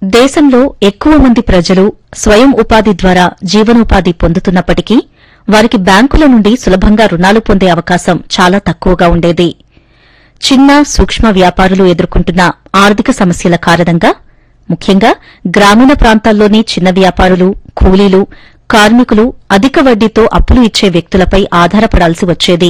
దేశంలో ఎక్కువ మంది ప్రజలు స్వయం ఉపాధి ద్వారా జీవనోపాధి పొందుతున్నప్పటికీ వారికి బ్యాంకుల నుండి సులభంగా రుణాలు పొందే అవకాశం చాలా తక్కువగా ఉండేది చిన్న సూక్ష్మ వ్యాపారులు ఎదుర్కొంటున్న ఆర్థిక సమస్యల కారణంగా ముఖ్యంగా గ్రామీణ ప్రాంతాల్లోని చిన్న వ్యాపారులు కూలీలు కార్మికులు అధిక వడ్డీతో అప్పులు ఇచ్చే వ్యక్తులపై ఆధారపడాల్సి వచ్చేది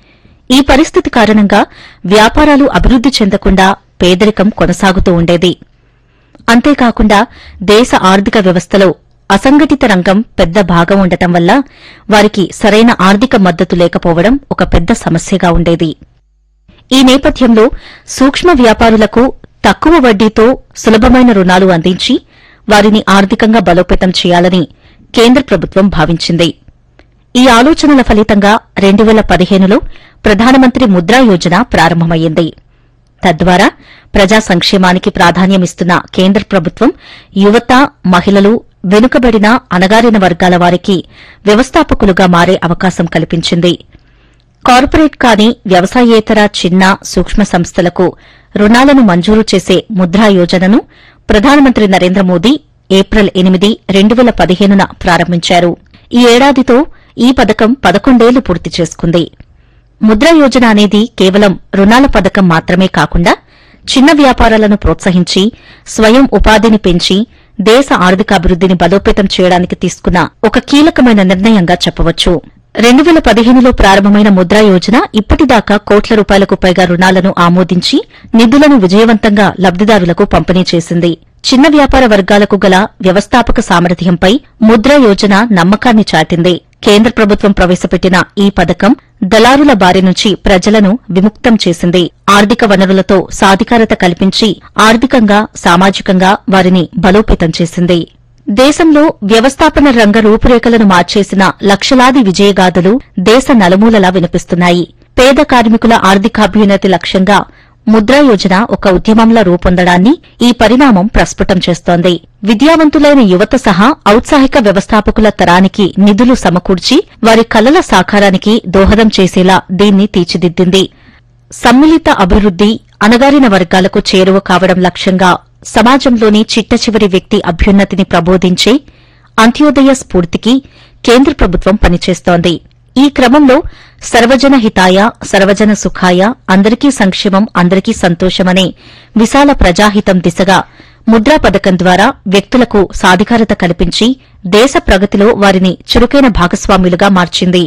ఈ పరిస్థితి కారణంగా వ్యాపారాలు అభివృద్ది చెందకుండా పేదరికం కొనసాగుతూ ఉండేది అంతేకాకుండా దేశ ఆర్థిక వ్యవస్థలో అసంఘటిత రంగం పెద్ద భాగం ఉండటం వల్ల వారికి సరైన ఆర్థిక మద్దతు లేకపోవడం ఒక పెద్ద సమస్యగా ఉండేది ఈ నేపథ్యంలో సూక్ష్మ వ్యాపారులకు తక్కువ వడ్డీతో సులభమైన రుణాలు అందించి వారిని ఆర్థికంగా బలోపేతం చేయాలని కేంద్ర ప్రభుత్వం భావించింది ఈ ఆలోచనల ఫలితంగా రెండు వేల పదిహేనులో ప్రధానమంత్రి ముద్రా యోజన ప్రారంభమైంది తద్వారా ప్రజా సంక్షేమానికి ప్రాధాన్యమిస్తున్న కేంద్ర ప్రభుత్వం యువత మహిళలు వెనుకబడిన అణగారిన వర్గాల వారికి వ్యవస్థాపకులుగా మారే అవకాశం కల్పించింది కార్పొరేట్ కాని వ్యవసాయేతర చిన్న సూక్ష్మ సంస్థలకు రుణాలను మంజూరు చేసే ముద్రా యోజనను ప్రధానమంత్రి నరేంద్ర మోదీ ఏప్రిల్ ఎనిమిది రెండు వేల పదిహేనున ప్రారంభించారు ఈ ఏడాదితో ఈ పథకం పదకొండేళ్లు పూర్తి చేసుకుంది ముద్రా యోజన అనేది కేవలం రుణాల పథకం మాత్రమే కాకుండా చిన్న వ్యాపారాలను ప్రోత్సహించి స్వయం ఉపాధిని పెంచి దేశ ఆర్థికాభివృద్దిని బలోపేతం చేయడానికి తీసుకున్న ఒక కీలకమైన నిర్ణయంగా చెప్పవచ్చు రెండు వేల పదిహేనులో ప్రారంభమైన ముద్రా యోజన ఇప్పటిదాకా కోట్ల రూపాయలకు పైగా రుణాలను ఆమోదించి నిధులను విజయవంతంగా లబ్దిదారులకు పంపిణీ చేసింది చిన్న వ్యాపార వర్గాలకు గల వ్యవస్థాపక సామర్థ్యంపై ముద్రా యోజన నమ్మకాన్ని చాటింది కేంద్ర ప్రభుత్వం ప్రవేశపెట్టిన ఈ పథకం దళారుల బారి నుంచి ప్రజలను విముక్తం చేసింది ఆర్థిక వనరులతో సాధికారత కల్పించి ఆర్థికంగా సామాజికంగా వారిని బలోపేతం చేసింది దేశంలో వ్యవస్థాపన రంగ రూపురేఖలను మార్చేసిన లక్షలాది విజయగాథలు దేశ నలుమూలలా వినిపిస్తున్నాయి పేద కార్మికుల ఆర్థికాభ్యున్నతి లక్ష్యంగా ముద్రా యోజన ఒక ఉద్యమంలా రూపొందడాన్ని ఈ పరిణామం ప్రస్ఫుటం చేస్తోంది విద్యావంతులైన యువత సహా ఔత్సాహిక వ్యవస్థాపకుల తరానికి నిధులు సమకూర్చి వారి కలల సాకారానికి దోహదం చేసేలా దీన్ని తీర్చిదిద్దింది సమ్మిళిత అభివృద్ది అణగారిన వర్గాలకు చేరువ కావడం లక్ష్యంగా సమాజంలోని చిట్టచివరి వ్యక్తి అభ్యున్నతిని ప్రబోధించే అంత్యోదయ స్ఫూర్తికి కేంద్ర ప్రభుత్వం పనిచేస్తోంది ఈ క్రమంలో సర్వజన హితాయ సర్వజన సుఖాయ అందరికీ సంక్షేమం అందరికీ సంతోషమనే విశాల ప్రజాహితం దిశగా ముద్రా పథకం ద్వారా వ్యక్తులకు సాధికారత కల్పించి దేశ ప్రగతిలో వారిని చురుకైన భాగస్వాములుగా మార్చింది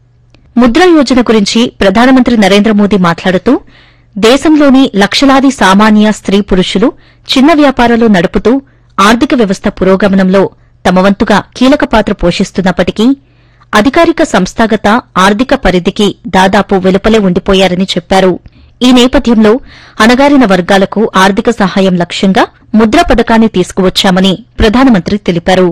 ముద్రా యోజన గురించి ప్రధానమంత్రి నరేంద్ర మోదీ మాట్లాడుతూ దేశంలోని లక్షలాది సామాన్య స్త్రీ పురుషులు చిన్న వ్యాపారాలు నడుపుతూ ఆర్థిక వ్యవస్థ పురోగమనంలో తమ వంతుగా కీలక పాత్ర పోషిస్తున్నప్పటికీ అధికారిక సంస్థాగత ఆర్థిక పరిధికి దాదాపు వెలుపలే ఉండిపోయారని చెప్పారు ఈ నేపథ్యంలో అణగారిన వర్గాలకు ఆర్థిక సహాయం లక్ష్యంగా ముద్రా పథకాన్ని తీసుకువచ్చామని ప్రధానమంత్రి తెలిపారు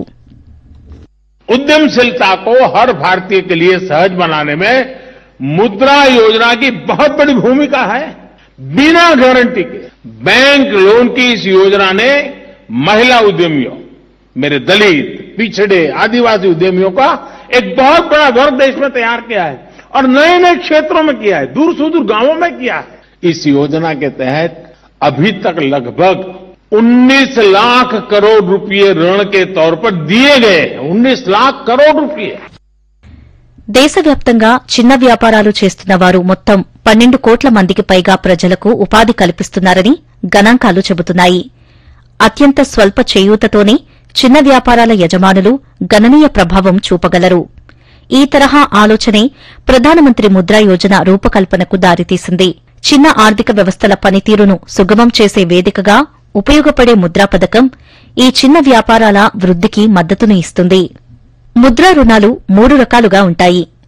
उद्यमशीलता को हर भारतीय के लिए सहज बनाने में मुद्रा योजना की बहुत बड़ी भूमिका है बिना गारंटी के बैंक लोन की इस योजना ने महिला उद्यमियों मेरे दलित पिछड़े आदिवासी उद्यमियों का एक बहुत बड़ा वर्ग देश में तैयार किया है और नए नए क्षेत्रों में किया है दूर सुदूर गांवों में किया है इस योजना के तहत अभी तक लगभग 19 लाख करोड़ रुपए ऋण के तौर पर दिए गए हैं 19 लाख करोड़ रुपए దేశవ్యాప్తంగా చిన్న వ్యాపారాలు చేస్తున్న వారు మొత్తం పన్నెండు కోట్ల మందికి పైగా ప్రజలకు ఉపాధి కల్పిస్తున్నారని గణాంకాలు చెబుతున్నాయి అత్యంత స్వల్ప చేయూతతోనే చిన్న వ్యాపారాల యజమానులు గణనీయ ప్రభావం చూపగలరు ఈ తరహా ఆలోచనే ప్రధానమంత్రి ముద్రా యోజన రూపకల్పనకు దారితీసింది చిన్న ఆర్థిక వ్యవస్థల పనితీరును సుగమం చేసే వేదికగా ఉపయోగపడే ముద్రా పథకం ఈ చిన్న వ్యాపారాల వృద్దికి మద్దతును ఇస్తుంది ముద్రా రుణాలు మూడు రకాలుగా ఉంటాయి